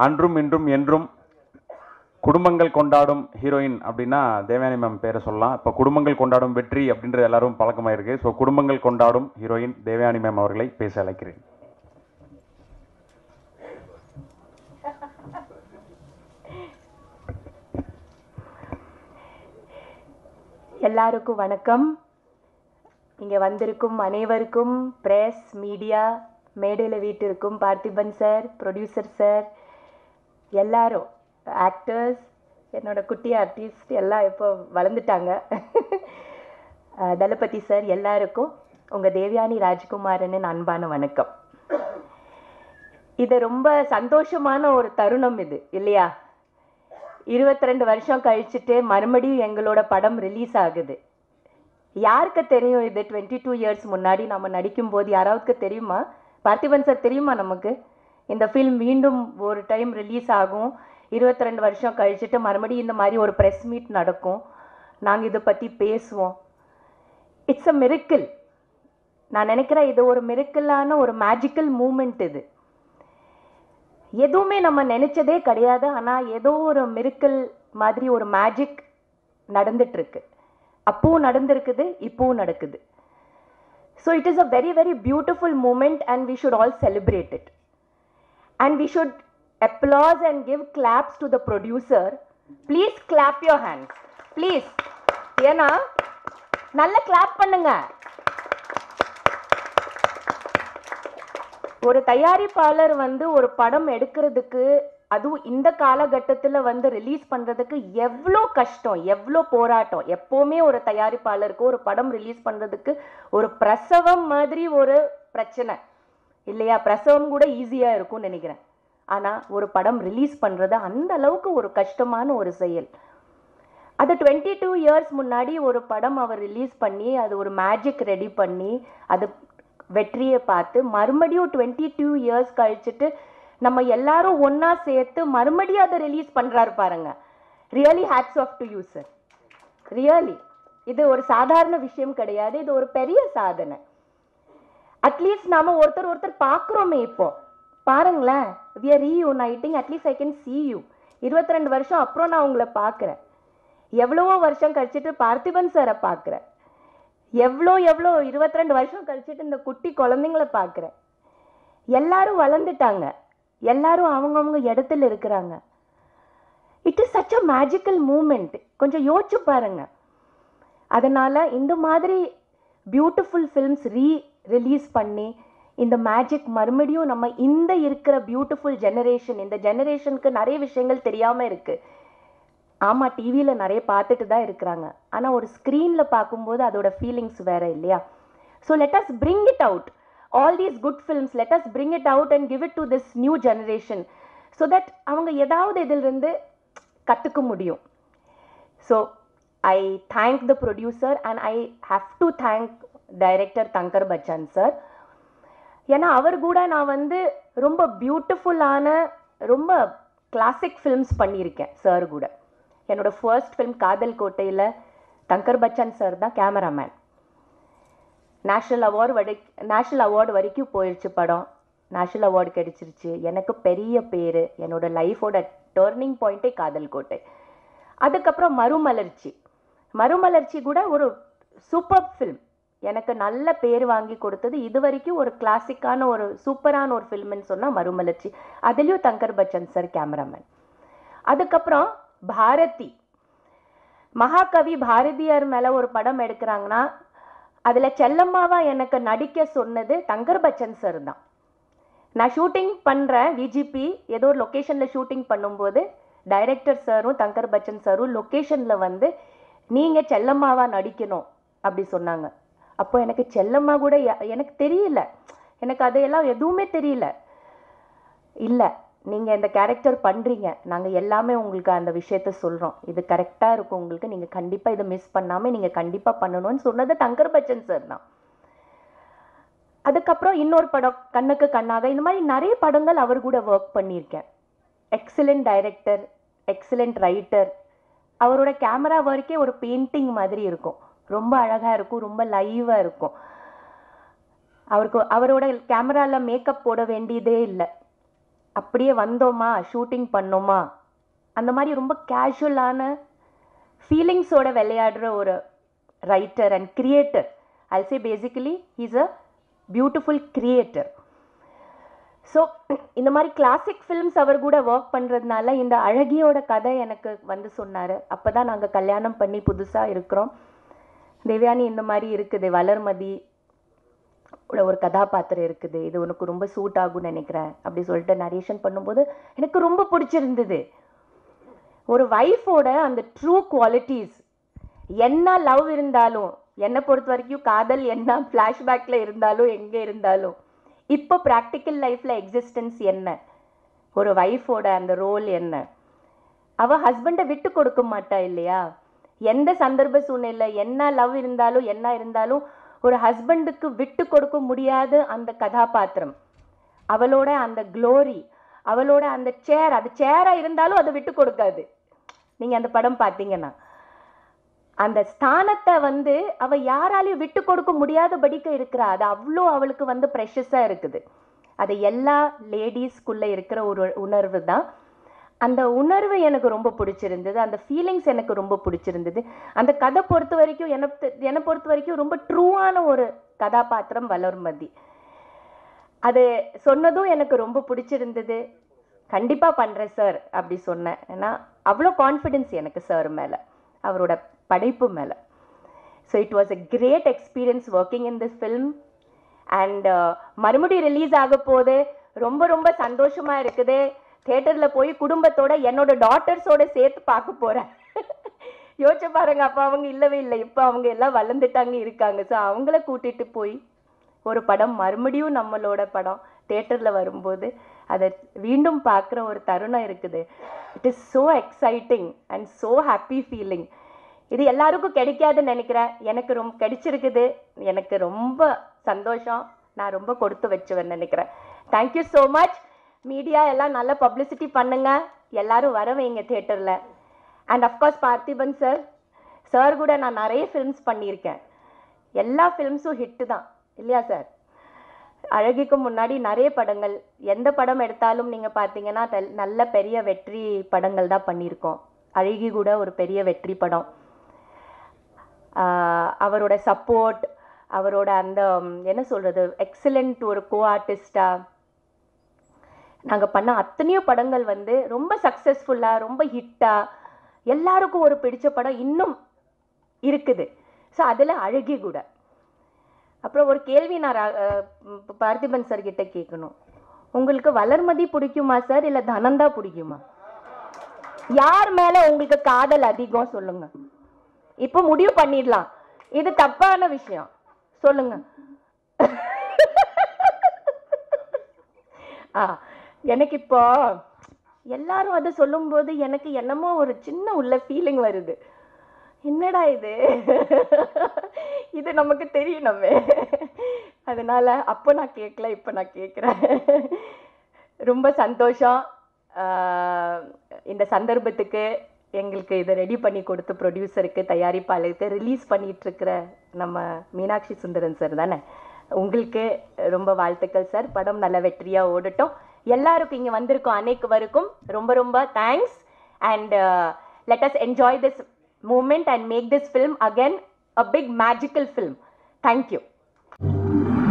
அன்றும் இன்றும் என்றும் குடும்பங்கள் கொண்டாடும் ஹீரோயின் அப்படின்னா தேவயானி மேம் பேரை சொல்லலாம் இப்போ குடும்பங்கள் கொண்டாடும் வெற்றி அப்படின்றது எல்லாரும் பழக்கமாயிருக்கு ஸோ குடும்பங்கள் கொண்டாடும் ஹீரோயின் தேவயானி மேம் அவர்களை பேச அழைக்கிறேன் எல்லாருக்கும் வணக்கம் இங்கே வந்திருக்கும் அனைவருக்கும் பிரஸ் மீடியா மேடையில் வீட்டிற்கும் பார்த்திபன் சார் ப்ரொடியூசர் சார் எல்லாரும் ஆக்டர்ஸ் என்னோட குட்டி ஆர்டிஸ்ட் எல்லாம் இப்போ வளர்ந்துட்டாங்க அஹ் தளபதி சார் எல்லாருக்கும் உங்கள் தேவயானி ராஜ்குமாரனின் அன்பான வணக்கம் இது ரொம்ப சந்தோஷமான ஒரு தருணம் இது இல்லையா இருபத்தி ரெண்டு வருஷம் கழிச்சுட்டு மறுபடியும் எங்களோட படம் ரிலீஸ் ஆகுது யாருக்கு தெரியும் இது டுவெண்ட்டி டூ இயர்ஸ் முன்னாடி நம்ம நடிக்கும்போது யாராவதுக்கு தெரியுமா பார்த்திபன் சார் தெரியுமா நமக்கு இந்த ஃபில்ம் மீண்டும் ஒரு டைம் ரிலீஸ் ஆகும் இருபத்தி ரெண்டு வருஷம் கழிச்சுட்டு மறுபடியும் இந்த மாதிரி ஒரு ப்ரெஸ் மீட் நடக்கும் நாங்கள் இதை பற்றி பேசுவோம் இட்ஸ் அ மிரிக்கிள் நான் நினைக்கிறேன் இது ஒரு மிரிக்கிளான ஒரு மேஜிக்கல் மூமெண்ட் இது எதுவுமே நம்ம நினைச்சதே கிடையாது ஆனால் ஏதோ ஒரு மிருக்கல் மாதிரி ஒரு மேஜிக் நடந்துட்டு இருக்கு அப்பவும் நடந்திருக்குது இப்பவும் நடக்குது so it is a very very beautiful moment and we should all celebrate it and we should applause and give claps to the producer please clap your hands please ஏன்னா நல்ல கிளாப் பண்ணுங்க ஒரு தயாரிப்பாளர் வந்து ஒரு படம் எடுக்கிறதுக்கு அதுவும் இந்த காலகட்டத்தில் வந்து ரிலீஸ் பண்ணுறதுக்கு எவ்வளோ கஷ்டம் எவ்வளோ போராட்டம் எப்போவுமே ஒரு தயாரிப்பாளருக்கு ஒரு படம் ரிலீஸ் பண்ணுறதுக்கு ஒரு பிரசவம் மாதிரி ஒரு பிரச்சனை இல்லையா பிரசவம் கூட ஈஸியாக இருக்கும்னு நினைக்கிறேன் ஆனால் ஒரு படம் ரிலீஸ் பண்ணுறது அந்த அளவுக்கு ஒரு கஷ்டமான ஒரு செயல் அது டுவெண்ட்டி டூ இயர்ஸ் முன்னாடி ஒரு படம் அவர் ரிலீஸ் பண்ணி அது ஒரு மேஜிக் ரெடி பண்ணி அது வெற்றியை பார்த்து மறுபடியும் டுவெண்ட்டி டூ இயர்ஸ் கழிச்சுட்டு நம்ம எல்லாரும் ஒன்றா சேர்த்து மறுபடியும் அதை ரிலீஸ் பண்ணுறாரு பாருங்க really hats off to you sir really இது ஒரு சாதாரண விஷயம் கிடையாது இது ஒரு பெரிய சாதனை அட்லீஸ்ட் நாம ஒருத்தர் ஒருத்தர் பார்க்குறோமே இப்போ பாருங்களேன் we are reuniting at least I can see you இருபத்தி ரெண்டு வருஷம் அப்புறம் நான் உங்களை பார்க்குறேன் எவ்வளவோ வருஷம் கழிச்சிட்டு பார்த்திபன் சாரை பார்க்குறேன் எவ்வளோ எவ்வளோ இருபத்தி ரெண்டு வருஷம் கழிச்சிட்டு இந்த குட்டி குழந்தைங்கள பார்க்குறேன் எல்லாரும் வளர்ந்துட்டாங்க எல்லாரும் அவங்கவுங்க இடத்துல இருக்கிறாங்க it is such a magical moment கொஞ்சம் யோசிச்சு பாருங்க அதனால இந்த மாதிரி பியூட்டிஃபுல் ஃபில்ம்ஸ் ரீ ரிலீஸ் பண்ணி இந்த மேஜிக் மறுபடியும் நம்ம இந்த இருக்கிற பியூட்டிஃபுல் ஜெனரேஷன் இந்த ஜெனரேஷனுக்கு நிறைய விஷயங்கள் தெரியாமல் இருக்குது ஆமாம் டிவியில் நிறைய பார்த்துட்டு தான் இருக்கிறாங்க ஆனால் ஒரு ஸ்க்ரீனில் பார்க்கும்போது அதோட ஃபீலிங்ஸ் வேற இல்லையா so let us bring it out all these good films let us bring it out and give it to this new generation so that அவங்க ஏதாவது இதிலிருந்து கற்றுக்க முடியும் so I thank the producer and I have to thank director Thangar Bachan sir ஏன்னா அவர் கூட நான் வந்து ரொம்ப பியூட்டிஃபுல்லான ரொம்ப கிளாசிக் ஃபிலிம்ஸ் பண்ணியிருக்கேன் சார் கூட என்னோட ஃபர்ஸ்ட் ஃபிலிம் காதல் கோட்டையில் தங்கர் பச்சன் சார் தான் கேமராமேன் நேஷ்னல் அவார்டு வரை நேஷ்னல் அவார்டு வரைக்கும் போயிடுச்சு படம் நேஷ்னல் அவார்டு கிடைச்சிருச்சு எனக்கு பெரிய பேர் என்னோட லைஃபோட டேர்னிங் பாயிண்ட்டே காதல் கோட்டை அதுக்கப்புறம் மறுமலர்ச்சி மறுமலர்ச்சி கூட ஒரு சூப்பர் ஃபில்ம் எனக்கு நல்ல பேர் வாங்கி கொடுத்தது இது வரைக்கும் ஒரு கிளாசிக்கான ஒரு சூப்பரான ஒரு ஃபில்ம்னு சொன்னால் மறுமலர்ச்சி அதுலேயும் தங்கர் பச்சன் சார் கேமராமேன் அதுக்கப்புறம் பாரதி மகாகவி பாரதியார் மேலே ஒரு படம் எடுக்கிறாங்கன்னா அதில் செல்லம்மாவா எனக்கு நடிக்க சொன்னது தங்கர் பச்சன் சார் தான் நான் ஷூட்டிங் பண்ணுறேன் விஜிபி ஏதோ ஒரு லொக்கேஷனில் ஷூட்டிங் பண்ணும்போது டைரக்டர் சாரும் தங்கர் பச்சன் சாரும் லொக்கேஷனில் வந்து நீங்கள் செல்லம்மாவா நடிக்கணும் அப்படி சொன்னாங்க அப்போ எனக்கு செல்லம்மா கூட ய- எனக்கு தெரியல எனக்கு அதையெல்லாம் எதுவுமே தெரியல இல்லை நீங்கள் இந்த கேரக்டர் பண்ணுறீங்க நாங்கள் எல்லாமே உங்களுக்கு அந்த விஷயத்த சொல்கிறோம் இது கரெக்டாக இருக்கும் உங்களுக்கு நீங்கள் கண்டிப்பாக இதை மிஸ் பண்ணாமல் நீங்கள் கண்டிப்பாக பண்ணணும்னு சொன்னது தங்கர் பச்சன் சார் தான் அதுக்கப்புறம் இன்னொரு படம் கண்ணுக்கு கண்ணாக இந்த மாதிரி நிறைய படங்கள் அவர் கூட ஒர்க் பண்ணியிருக்கேன் எக்ஸலண்ட் டைரக்டர் எக்ஸலண்ட் ரைட்டர் அவரோட கேமரா ஒர்க்கே ஒரு பெயிண்டிங் மாதிரி இருக்கும் ரொம்ப அழகாக இருக்கும் ரொம்ப லைவாக இருக்கும் அவருக்கு அவரோட கேமராவில் மேக்கப் போட வேண்டியதே இல்லை அப்படியே வந்தோமா ஷூட்டிங் பண்ணோமா அந்த மாதிரி ரொம்ப கேஷுவலான ஃபீலிங்ஸோட விளையாடுற ஒரு writer and creator I'll say basically is a beautiful creator so இந்த மாதிரி கிளாசிக் ஃபிலிம்ஸ் அவர் கூட ஒர்க் பண்ணுறதுனால இந்த அழகியோட கதை எனக்கு வந்து சொன்னார் அப்போ தான் நாங்கள் கல்யாணம் பண்ணி புதுசாக இருக்கிறோம் தேவயானி இந்த மாதிரி இருக்குது வளர்மதி உள்ள ஒரு கதாபாத்திரம் இருக்குது இது உனக்கு ரொம்ப சூட் ஆகும்னு நினைக்கிறேன் அப்படி சொல்லிட்டு நரேஷன் பண்ணும்போது எனக்கு ரொம்ப பிடிச்சிருந்தது ஒரு ஒய்ஃபோட அந்த ட்ரூ குவாலிட்டிஸ் என்ன லவ் இருந்தாலும் என்னை பொறுத்த வரைக்கும் காதல் என்ன ஃப்ளாஷ்பேக்கில் இருந்தாலும் எங்கே இருந்தாலும் இப்போ ப்ராக்டிக்கல் லைஃப்பில் எக்ஸிஸ்டன்ஸ் என்ன ஒரு ஒய்ஃபோட அந்த ரோல் என்ன அவ ஹஸ்பண்டை விட்டு கொடுக்க மாட்டா இல்லையா எந்த சந்தர்ப்ப சூழ்நிலை என்ன லவ் இருந்தாலும் என்ன இருந்தாலும் ஒரு ஹஸ்பண்டுக்கு விட்டு கொடுக்க முடியாத அந்த கதாபாத்திரம் அவளோட அந்த க்ளோரி அவளோட அந்த சேர் அது சேராக இருந்தாலும் அதை விட்டு கொடுக்காது நீங்கள் அந்த படம் பார்த்தீங்கன்னா அந்த ஸ்தானத்தை வந்து அவ யாராலையும் விட்டு கொடுக்க முடியாதபடிக்கு இருக்கிறா அது அவ்வளோ அவளுக்கு வந்து ப்ரெஷஸாக இருக்குது அது எல்லா லேடிஸ்க்குள்ளே இருக்கிற ஒரு உணர்வு தான் அந்த உணர்வு எனக்கு ரொம்ப பிடிச்சிருந்தது அந்த ஃபீலிங்ஸ் எனக்கு ரொம்ப பிடிச்சிருந்தது அந்த கதை பொறுத்த வரைக்கும் என்னை என்னை பொறுத்த வரைக்கும் ரொம்ப ட்ரூவான ஒரு கதாபாத்திரம் வளர்மதி அது சொன்னதும் எனக்கு ரொம்ப பிடிச்சிருந்தது கண்டிப்பாக பண்ணுறேன் சார் அப்படி சொன்னேன் ஏன்னா அவ்வளோ கான்ஃபிடென்ஸ் எனக்கு சார் மேலே அவரோட படைப்பு மேலே so it was a great experience working in this film and மறுபடியும் ரிலீஸ் ஆக போகுது ரொம்ப ரொம்ப சந்தோஷமா இருக்குது தேட்டரில் போய் குடும்பத்தோட என்னோட டாட்டர்ஸோட சேர்த்து பார்க்க போகிறேன் யோசிச்சு பாருங்க அப்போ அவங்க இல்லவே இல்லை இப்போ அவங்க எல்லாம் வளர்ந்துட்டாங்க இருக்காங்க ஸோ அவங்கள கூட்டிட்டு போய் ஒரு படம் மறுபடியும் நம்மளோட படம் தேட்டரில் வரும்போது அதை மீண்டும் பார்க்குற ஒரு தருணம் இருக்குது it is so exciting and so happy feeling இது எல்லாருக்கும் கிடைக்காதுன்னு நினைக்கிறேன் எனக்கு ரொம்ப கிடைச்சிருக்குது எனக்கு ரொம்ப சந்தோஷம் நான் ரொம்ப கொடுத்து வச்சுவேன் நினைக்கிறேன் தேங்க்யூ ஸோ மச் மீடியா எல்லாம் நல்ல பப்ளிசிட்டி பண்ணுங்க எல்லாரும் வர வைங்க தேட்டரில் and of course Parthiban sir sir கூட நான் நிறைய ஃபிலிம்ஸ் பண்ணியிருக்கேன் எல்லா ஃபிலிம்ஸும் ஹிட்டு தான் இல்லையா சார் அழகிக்கு முன்னாடி நிறைய படங்கள் எந்த படம் எடுத்தாலும் நீங்கள் பார்த்தீங்கன்னா தெல்- நல்ல பெரிய வெற்றி படங்கள் தான் பண்ணியிருக்கோம் அழகி கூட ஒரு பெரிய வெற்றி படம் ஆஹ் அவரோட சப்போர்ட் அவரோட அந்த ம், என்ன சொல்கிறது எக்ஸலண்ட் ஒரு கோ ஆர்டிஸ்டாக நாங்கள் பண்ண அத்தனையோ படங்கள் வந்து ரொம்ப சக்ஸஸ்ஃபுல்லாக ரொம்ப ஹிட்டாக எல்லாருக்கும் ஒரு பிடிச்ச படம் இன்னும் இருக்குது ஸோ அதில் அழகி கூட அப்புறம் ஒரு கேள்வி நான் ரா- அஹ் ம், பார்த்திபன் சார் கிட்ட கேட்கணும் உங்களுக்கு வளர்மதி பிடிக்குமா சார் இல்லை தனந்தா பிடிக்குமா யார் மேலே உங்களுக்கு காதல் அதிகம் சொல்லுங்க இப்போ முடிவு பண்ணிடலாம் இது தப்பான விஷயம் சொல்லுங்க ஆ எனக்கு இப்போ எல்லாரும் அதை சொல்லும்போது எனக்கு என்னமோ ஒரு சின்ன உள்ள ஃபீலிங் வருது என்னடா இது இது நமக்கு தெரியணுமே அதனால அப்போ நான் கேட்கல இப்போ நான் கேட்குறேன் ரொம்ப சந்தோஷம் ஆஹ் இந்த சந்தர்ப்பத்துக்கு எங்களுக்கு இதை ரெடி பண்ணி கொடுத்த ப்ரொடியூசருக்கு தயாரிப்பாளருக்கு ரிலீஸ் பண்ணிட்டு இருக்கிற நம்ம மீனாட்சி சுந்தரன் சார் தானே உங்களுக்கு ரொம்ப வாழ்த்துக்கள் சார் படம் நல்ல வெற்றியாக ஓடட்டும் எல்லாருக்கும் இங்கே வந்திருக்கோம் அனைவருக்கும் ரொம்ப ரொம்ப thanks and let us enjoy this moment and make this film again a big magical film thank you